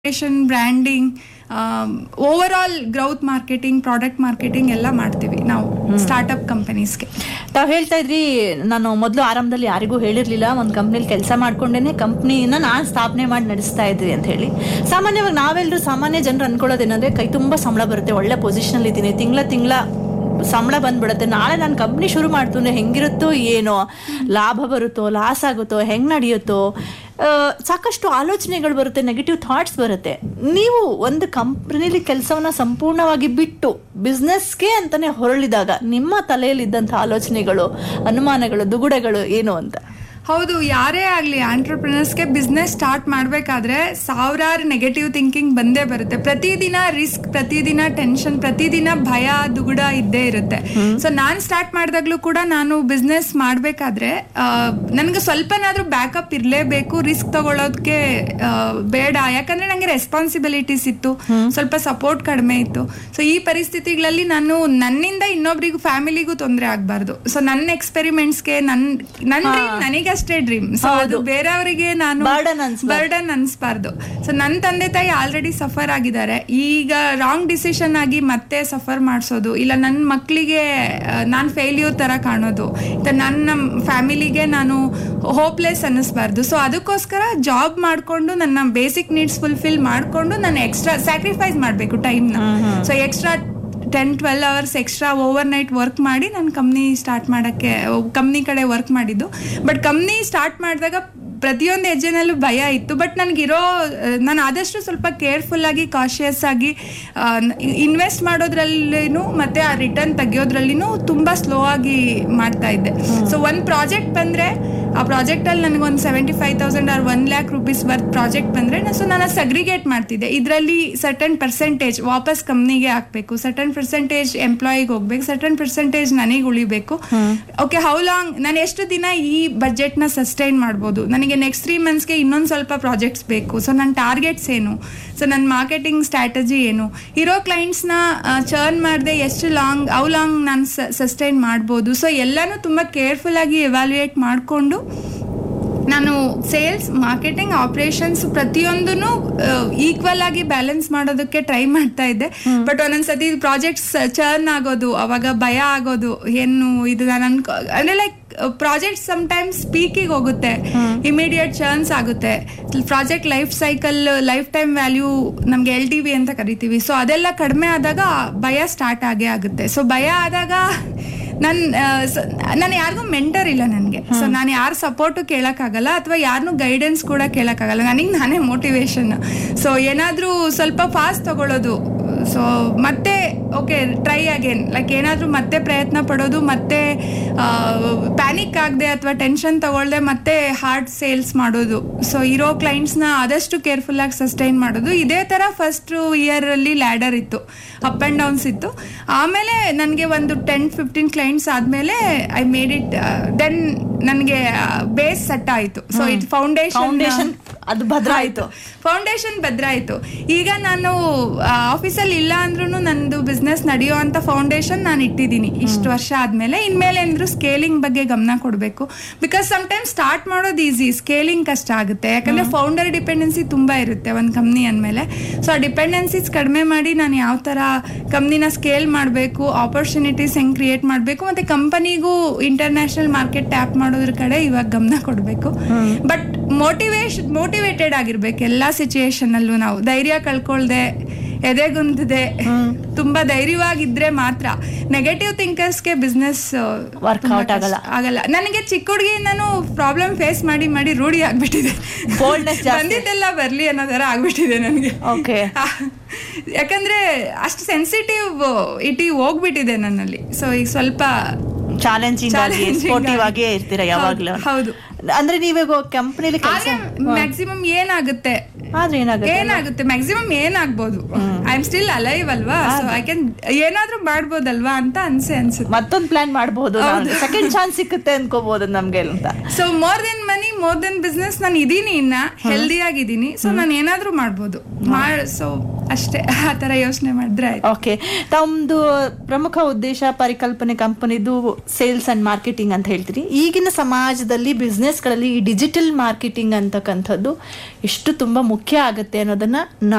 Branding overall growth marketing product marketing ಎಲ್ಲ ಮಾಡ್ತೀವಿ ನಾವು ಸ್ಟಾರ್ಟ್ಅಪ್ ಕಂಪನೀಸ್ಗೆ ತಾವ್ ಹೇಳ್ತಾ ಇದ್ರಿ ನಾನು ಮೊದಲು ಆರಂಭದಲ್ಲಿ ಯಾರಿಗೂ ಹೇಳಿರ್ಲಿಲ್ಲ ಒಂದು ಕಂಪ್ನಿಲಿ ಕೆಲಸ ಮಾಡ್ಕೊಂಡೇನೆ ಕಂಪ್ನಿನ ನಾನು ಸ್ಥಾಪನೆ ಮಾಡಿ ನಡೆಸ್ತಾ ಇದ್ವಿ ಅಂತ ಹೇಳಿ ಸಾಮಾನ್ಯವಾಗಿ ನಾವೆಲ್ಲರೂ ಸಾಮಾನ್ಯ ಜನರು ಅನ್ಕೊಳ್ಳೋದೇನಂದ್ರೆ ಕೈ ತುಂಬಾ ಸಂಬಳ ಬರುತ್ತೆ ಒಳ್ಳೆ ಪೊಸಿಷನ್ ಇದ್ದೀನಿ ತಿಂಗಳ ತಿಂಗಳ ಸಂಬಳ ಬಂದ್ಬಿಡುತ್ತೆ ನಾಳೆ ನಾನು ಕಂಪ್ನಿ ಶುರು ಮಾಡ್ತಂದ್ರೆ ಹೆಂಗಿರುತ್ತೋ ಏನೋ ಲಾಭ ಬರುತ್ತೋ ಲಾಸ್ ಆಗುತ್ತೋ ಹೆಂಗ್ ನಡೆಯುತ್ತೋ ಆ, ಸಾಕಷ್ಟು ಆಲೋಚನೆಗಳು ಬರುತ್ತೆ ನೆಗೆಟಿವ್ ಥಾಟ್ಸ್ ಬರುತ್ತೆ ನೀವು ಒಂದು ಕಂಪ್ನಿಲಿ ಕೆಲಸವನ್ನ ಸಂಪೂರ್ಣವಾಗಿ ಬಿಟ್ಟು ಬಿಸ್ನೆಸ್ಗೆ ಅಂತಾನೆ ಹೊರಳಿದಾಗ ನಿಮ್ಮ ತಲೆಯಲ್ಲಿದ್ದಂಥ ಆಲೋಚನೆಗಳು ಅನುಮಾನಗಳು ದುಗುಡಗಳು ಏನು ಅಂತ ಹೌದು ಯಾರೇ ಆಗಲಿ ಆಂಟ್ರಪ್ರಿನರ್ಸ್ಗೆ ಬಿಸ್ನೆಸ್ ಸ್ಟಾರ್ಟ್ ಮಾಡಬೇಕಾದ್ರೆ ಸಾವಿರಾರು ನೆಗೆಟಿವ್ ಥಿಂಕಿಂಗ್ ಬಂದೇ ಬರುತ್ತೆ ಪ್ರತಿದಿನ ರಿಸ್ಕ್ ಪ್ರತಿದಿನ ಟೆನ್ಷನ್ ಪ್ರತಿದಿನ ಭಯ ದುಗುಡ ಇದ್ದೇ ಇರುತ್ತೆ ಸೊ ನಾನು ಸ್ಟಾರ್ಟ್ ಮಾಡಿದಾಗ್ಲೂ ಕೂಡ ನಾನು ಬಿಸ್ನೆಸ್ ಮಾಡಬೇಕಾದ್ರೆ ನನಗೆ ಸ್ವಲ್ಪನಾದ್ರೂ ಬ್ಯಾಕಪ್ ಇರಲೇಬೇಕು ರಿಸ್ಕ್ ತಗೊಳ್ಳೋದಕ್ಕೆ ಆ, ಬೇಡ ಯಾಕಂದ್ರೆ ನನಗೆ ರೆಸ್ಪಾನ್ಸಿಬಿಲಿಟೀಸ್ ಇತ್ತು ಸ್ವಲ್ಪ ಸಪೋರ್ಟ್ ಕಡಿಮೆ ಇತ್ತು ಸೊ ಈ ಪರಿಸ್ಥಿತಿಗಳಲ್ಲಿ ನಾನು ನನ್ನಿಂದ ಇನ್ನೊಬ್ರಿಗೂ ಫ್ಯಾಮಿಲಿಗೂ ತೊಂದರೆ ಆಗಬಾರ್ದು ಸೊ ನನ್ನ ಎಕ್ಸ್ಪೆರಿಮೆಂಟ್ಸ್ಗೆ ನನ್ ನನ್ನ ಡ್ರೀಮ್ ನನಗಷ್ಟೇ ಡ್ರೀಮ್ ಸೊ ಅದು ಬೇರೆಯವರಿಗೆ ನಾನು Burden ಅನ್ಸ್ಬಾರ್ದು. ಬರ್ಡನ್ ಅನ್ಸ್ಬಾರ್ದು ಸೊ ನನ್ನ ತಂದೆ ತಾಯಿ ಆಲ್ರೆಡಿ ಸಫರ್ ಆಗಿದ್ದಾರೆ ಈಗ ರಾಂಗ್ ಡಿಸಿಷನ್ ಆಗಿ ಮತ್ತೆ ಸಫರ್ ಮಾಡಿಸೋದು ಇಲ್ಲ ನನ್ನ ಮಕ್ಕಳಿಗೆ ನಾನು ಫೇಲ್ಯೂರ್ ತರ ಕಾಣೋದು ಇಲ್ಲ ನನ್ನ ಫ್ಯಾಮಿಲಿಗೆ ನಾನು ಹೋಪ್ಲೆಸ್ ಅನ್ನಿಸ್ಬಾರ್ದು ಸೊ ಅದಕ್ಕೋಸ್ಕರ ಜಾಬ್ ಮಾಡಿಕೊಂಡು ನನ್ನ ಬೇಸಿಕ್ ನೀಡ್ಸ್ ಫುಲ್ಫಿಲ್ ಮಾಡಿಕೊಂಡು ನಾನು ಎಕ್ಸ್ಟ್ರಾ ಸ್ಯಾಕ್ರಿಫೈಸ್ ಮಾಡಬೇಕು ಟೈಮ್ನ so extra ten twelve hours extra overnight work ಮಾಡಿ ನಾನು ಕಂಪ್ನಿ ಸ್ಟಾರ್ಟ್ ಮಾಡೋಕ್ಕೆ ಕಂಪ್ನಿ ಕಡೆ ವರ್ಕ್ ಮಾಡಿದ್ದು ಬಟ್ ಕಂಪ್ನಿ ಸ್ಟಾರ್ಟ್ ಮಾಡಿದಾಗ ಪ್ರತಿಯೊಂದು ಹೆಜ್ಜೆನಲ್ಲೂ ಭಯ ಇತ್ತು ಬಟ್ ನನಗಿರೋ ನಾನು ಆದಷ್ಟು ಸ್ವಲ್ಪ ಕೇರ್ಫುಲ್ ಆಗಿ ಕಾಶಿಯಸ್ ಆಗಿ ಇನ್ವೆಸ್ಟ್ ಮಾಡೋದ್ರಲ್ಲಿನೂ ಮತ್ತೆ ಆ ರಿಟರ್ನ್ ತೆಗಿಯೋದ್ರಲ್ಲಿನೂ ತುಂಬ ಸ್ಲೋ ಆಗಿ ಮಾಡ್ತಾ ಇದ್ದೆ ಸೊ ಒಂದು ಪ್ರಾಜೆಕ್ಟ್ ಬಂದರೆ ಆ ಪ್ರಾಜೆಕ್ಟಲ್ಲಿ ನನಗೊಂದು seventy five thousand or one lakh rupees worth project ಬಂದರೆ ಸೊ ನಾನು ಸಗ್ರಿಗೇಟ್ ಮಾಡ್ತಿದ್ದೆ ಇದರಲ್ಲಿ ಸರ್ಟನ್ ಪರ್ಸೆಂಟೇಜ್ ವಾಪಸ್ ಕಂಪ್ನಿಗೆ ಹಾಕಬೇಕು ಸರ್ಟನ್ ಪರ್ಸೆಂಟೇಜ್ ಎಂಪ್ಲಾಯಿಗೆ ಹೋಗ್ಬೇಕು ಸರ್ಟನ್ ಪರ್ಸೆಂಟೇಜ್ ನನಗೆ ಉಳಿಬೇಕು ಓಕೆ ಹೌ ಲಾಂಗ್ ನಾನು ಎಷ್ಟು ದಿನ ಈ ಬಜೆಟ್ನ ಸಸ್ಟೈನ್ ಮಾಡ್ಬೋದು ನನಗೆ ನೆಕ್ಸ್ಟ್ ತ್ರೀ ಮಂತ್ಸ್ಗೆ ಇನ್ನೊಂದು ಸ್ವಲ್ಪ ಪ್ರಾಜೆಕ್ಟ್ಸ್ ಬೇಕು ಸೊ ನನ್ನ ಟಾರ್ಗೆಟ್ಸ್ ಏನು ಸೊ ನನ್ನ ಮಾರ್ಕೆಟಿಂಗ್ ಸ್ಟ್ರಾಟಜಿ ಏನು ಇರೋ ಕ್ಲೈಂಟ್ಸ್ನ ಚರ್ನ್ ಮಾಡದೆ ಎಷ್ಟು ಲಾಂಗ್ ಹೌ ಲಾಂಗ್ ನಾನು ಸಸ್ಟೈನ್ ಮಾಡ್ಬೋದು ಸೊ ಎಲ್ಲನೂ ತುಂಬ ಕೇರ್ಫುಲ್ ಆಗಿ ಎವ್ಯಾಲ್ಯೂಯೇಟ್ ಮಾಡಿಕೊಂಡು ನಾನು ಸೇಲ್ಸ್ ಮಾರ್ಕೆಟಿಂಗ್ ಆಪರೇಷನ್ಸ್ ಪ್ರತಿಯೊಂದೂ ಈಕ್ವಲ್ ಆಗಿ ಬ್ಯಾಲೆನ್ಸ್ ಮಾಡೋದಕ್ಕೆ ಟ್ರೈ ಮಾಡ್ತಾ ಇದ್ದೆ ಬಟ್ ಒಂದೊಂದ್ಸತಿ ಪ್ರಾಜೆಕ್ಟ್ಸ್ ಚರ್ನ್ ಆಗೋದು ಅವಾಗ ಭಯ ಆಗೋದು ಏನು ಇದು ನಾನು ಅನ್ಕೋ ಅಂದ್ರೆ ಲೈಕ್ ಪ್ರಾಜೆಕ್ಟ್ ಟೈಮ್ಸ್ ಪೀಕಿಗೆ ಹೋಗುತ್ತೆ ಇಮಿಡಿಯೇಟ್ ಚರ್ನ್ಸ್ ಆಗುತ್ತೆ project life cycle lifetime value ನಮ್ಗೆ ಎಲ್ ಟಿ ವಿ ಅಂತ ಕರಿತೀವಿ ಸೊ ಅದೆಲ್ಲ ಕಡಿಮೆ ಆದಾಗ ಭಯ ಸ್ಟಾರ್ಟ್ ಆಗೇ ಆಗುತ್ತೆ ಸೊ ಭಯ ಆದಾಗ ನನ್ ನಾನು ಯಾರಿಗೂ ಮೆಂಟರ್ ಇಲ್ಲ ನನಗೆ ಸೊ ನಾನು ಯಾರ ಸಪೋರ್ಟು ಕೇಳಕ್ಕಾಗಲ್ಲ ಅಥವಾ ಯಾರನ್ನೂ ಗೈಡೆನ್ಸ್ ಕೂಡ ಕೇಳಕ್ಕಾಗಲ್ಲ ನನಗೆ ನಾನೇ ಮೋಟಿವೇಶನ್ ಸೊ ಏನಾದರೂ ಸ್ವಲ್ಪ ಫಾಸ್ಟ್ ತಗೊಳ್ಳೋದು ಸೊ ಮತ್ತೆ ಓಕೆ ಟ್ರೈ ಅಗೇನ್ ಲೈಕ್ ಏನಾದರೂ ಮತ್ತೆ ಪ್ರಯತ್ನ ಪಡೋದು ಮತ್ತೆ ಪ್ಯಾನಿಕ್ ಆಗದೆ ಅಥವಾ ಟೆನ್ಷನ್ ತಗೊಳ್ದೆ ಮತ್ತೆ ಹಾರ್ಡ್ ಸೇಲ್ಸ್ ಮಾಡೋದು ಸೊ ಇರೋ ಕ್ಲೈಂಟ್ಸ್ನ ಆದಷ್ಟು ಕೇರ್ಫುಲ್ ಆಗಿ ಸಸ್ಟೈನ್ ಮಾಡೋದು ಇದೇ ಥರ ಫಸ್ಟ್ ಇಯರಲ್ಲಿ ಲ್ಯಾಡರ್ ಇತ್ತು ಅಪ್ ಆ್ಯಂಡ್ ಡೌನ್ಸ್ ಇತ್ತು ಆಮೇಲೆ ನನಗೆ ಒಂದು ಟೆನ್ ಫಿಫ್ಟೀನ್ ಕ್ಲೈಂಟ್ಸ್ ಆದಮೇಲೆ ಐ ಮೇಡ್ ಇಟ್ ದೆನ್ ನನಗೆ ಬೇಸ್ ಸೆಟ್ ಆಯಿತು ಸೊ ಇದು ಫೌಂಡೇಶನ್ ಫೌಂಡೇಶನ್ ಅದು ಭದ್ರ ಆಯ್ತು ಫೌಂಡೇಶನ್ ಭದ್ರ ಆಯ್ತು ಈಗ ನಾನು ಆಫೀಸಲ್ಲಿ ಇಲ್ಲ ಅಂದ್ರೂ ನಂದು ಬಿಸ್ನೆಸ್ ನಡೆಯೋ ಅಂತ ಫೌಂಡೇಶನ್ ನಾನು ಇಟ್ಟಿದ್ದೀನಿ ಇಷ್ಟು ವರ್ಷ ಆದ್ಮೇಲೆ ಇನ್ಮೇಲೆ ಅಂದ್ರೂ ಸ್ಕೇಲಿಂಗ್ ಬಗ್ಗೆ ಗಮನ ಕೊಡಬೇಕು ಬಿಕಾಸ್ ಟೈಮ್ ಸ್ಟಾರ್ಟ್ ಮಾಡೋದು ಈಸಿ ಸ್ಕೇಲಿಂಗ್ ಕಷ್ಟ ಆಗುತ್ತೆ ಯಾಕಂದ್ರೆ ಫೌಂಡರ್ ಡಿಪೆಂಡೆನ್ಸಿ ತುಂಬಾ ಇರುತ್ತೆ ಒಂದು ಕಂಪ್ನಿ ಅಂದಮೇಲೆ ಸೊ ಆ ಡಿಪೆಂಡೆನ್ಸೀಸ್ ಕಡಿಮೆ ಮಾಡಿ ನಾನು ಯಾವ ತರ ಕಂಪ್ನಿನ ಸ್ಕೇಲ್ ಮಾಡಬೇಕು ಆಪರ್ಚುನಿಟೀಸ್ ಹೆಂಗ್ ಕ್ರಿಯೇಟ್ ಮಾಡಬೇಕು ಮತ್ತೆ ಕಂಪನಿಗೂ ಇಂಟರ್ನ್ಯಾಷನಲ್ ಮಾರ್ಕೆಟ್ ಟ್ಯಾಪ್ ಮಾಡೋದ್ರ ಕಡೆ ಇವಾಗ ಗಮನ ಕೊಡಬೇಕು ಬಟ್ ಮೋಟಿವೇಶನ್ ಮೋಟಿವೇಟೆಡ್ ಆಗಿರ್ಬೇಕು ಎಲ್ಲಾ ಸಿಚುಯೇಷನ್ ಅಲ್ಲೂ ನಾವು ಧೈರ್ಯ ಕಳ್ಕೊಳ್ದೆ ಎದೆಗುಂದದೆ ತುಂಬಾ ಧೈರ್ಯವಾಗಿದ್ರೆ ಮಾತ್ರ ನೆಗೆಟಿವ್ ಥಿಂಕರ್ಸ್ಗೆ ಬಿಸ್ನೆಸ್ Workout ಆಗಲ್ಲ. ಆಗಲ್ಲ ನನಗೆ ಚಿಕ್ಕ ಹುಡುಗಿಯಿಂದನೂ ಪ್ರಾಬ್ಲಮ್ ಫೇಸ್ ಮಾಡಿ ಮಾಡಿ ರೂಢಿ ಆಗ್ಬಿಟ್ಟಿದೆ Boldness ಜಾಸ್ತಿ. ಬಂದಿದ್ದೆಲ್ಲ ಬರ್ಲಿ ಅನ್ನೋ ತರ ಆಗ್ಬಿಟ್ಟಿದೆ ನನಗೆ ಓಕೆ ಯಾಕಂದ್ರೆ ಅಷ್ಟು ಸೆನ್ಸಿಟಿವ್ ಇಟಿ ಹೋಗ್ಬಿಟ್ಟಿದೆ ನನ್ನಲ್ಲಿ ಸೊ ಈಗ ಸ್ವಲ್ಪ ಚಾಲೆಂಜಿಂಗ್ ಆಗಿ Challenging ಸ್ಪೋರ್ಟಿವ್ ಆಗಿ. ಆಗೇ ಇರ್ತೀರಾ ಯಾವಾಗ್ಲೂ ಹೌದು, ಹೌದು. ಅಂದ್ರೆ ನೀವೀಗ ಕಂಪನಿಲಿ ಕೆಲಸ ಆದ್ರೆ ಮ್ಯಾಕ್ಸಿಮಮ್ ಏನಾಗುತ್ತೆ ಆದ್ರೆ ಏನಾಗುತ್ತೆ ಏನಾಗುತ್ತೆ ಮ್ಯಾಕ್ಸಿಮಮ್ ಏನಾಗ್ಬೋದು ಐ ಆಮ್ ಸ್ಟಿಲ್ ಅಲೈವ್ ಅಲ್ವಾ ಸೊ ಐ ಕ್ಯಾನ್ ಏನಾದ್ರೂ ಮಾಡ್ಬೋದಲ್ವಾ ಅಂತ ಅನ್ಸೆ ಅನ್ಸುತ್ತೆ ಮತ್ತೊಂದ್ ಪ್ಲಾನ್ ಮಾಡಬಹುದು ಸೆಕೆಂಡ್ ಚಾನ್ಸ್ ಸಿಕ್ಕುತ್ತೆ ಅನ್ಕೋಬಹುದು ನಮ್ಗೆ ಅಂತ so more than money more than business ನಾನು ಇದೀನಿ ಇನ್ನ ಹೆಲ್ದಿ ಆಗಿದ್ದೀನಿ ಸೊ ನಾನು ಏನಾದ್ರೂ ಮಾಡ್ಬೋದು ಮಾಡ್ ಸೊ ಅಷ್ಟೇ ಆ ತರ ಯೋಚನೆ ಮಾಡಿದ್ರೆ ಆಯ್ತು ಓಕೆ ತಮ್ದು ಪ್ರಮುಖ ಉದ್ದೇಶ ಪರಿಕಲ್ಪನೆ ಕಂಪನಿದು ಸೇಲ್ಸ್ ಅಂಡ್ ಮಾರ್ಕೆಟಿಂಗ್ ಅಂತ ಹೇಳ್ತೀರಿ ಈಗಿನ ಸಮಾಜದಲ್ಲಿ ಬಿಸ್ನೆಸ್ಗಳಲ್ಲಿ ಈ ಡಿಜಿಟಲ್ ಮಾರ್ಕೆಟಿಂಗ್ ಅಂತಕ್ಕಂಥದ್ದು ಎಷ್ಟು ತುಂಬಾ ಮುಖ್ಯ ಆಗುತ್ತೆ ಅನ್ನೋದನ್ನ